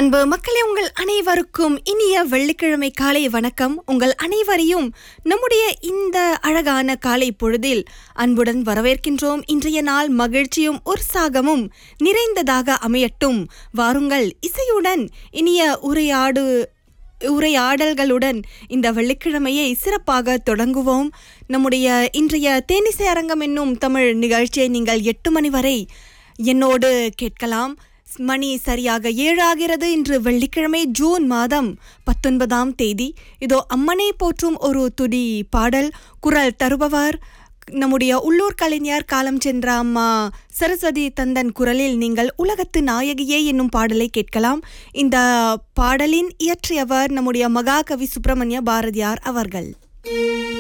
அன்பு மக்களே உங்கள் அனைவருக்கும் இனிய வெள்ளிக்கிழமை காலை வணக்கம் உங்கள் அனைவரையும் நம்முடைய இந்த அழகான காலை பொழுதில் அன்புடன் வரவேற்கின்றோம் இன்றைய நாள் மகிழ்ச்சியும் உற்சாகமும் நிறைந்ததாக அமையட்டும் வாருங்கள் இசையுடன் இனிய உரையாடு உரையாடல்களுடன் இந்த வெள்ளிக்கிழமையை சிறப்பாக தொடங்குவோம் நம்முடைய இன்றைய தேனிசை அரங்கம் என்னும் தமிழ் நிகழ்ச்சியை நீங்கள் எட்டு மணி வரை என்னோடு கேட்கலாம் மணி சரியாக ஏழாகிறது இன்று வெள்ளிக்கிழமை ஜூன் மாதம் பத்தொன்பதாம் தேதி இதோ அம்மனை போற்றும் ஒரு துடி பாடல் குரல் தருபவர் நம்முடைய உள்ளூர் கலைஞர் காலம் சென்ற அம்மா சரஸ்வதி தந்தன் குரலில் நீங்கள் உலகத்து நாயகியே என்னும் பாடலை கேட்கலாம் இந்த பாடலின் இயற்றியவர் நம்முடைய மகாகவி சுப்பிரமணிய பாரதியார் அவர்கள்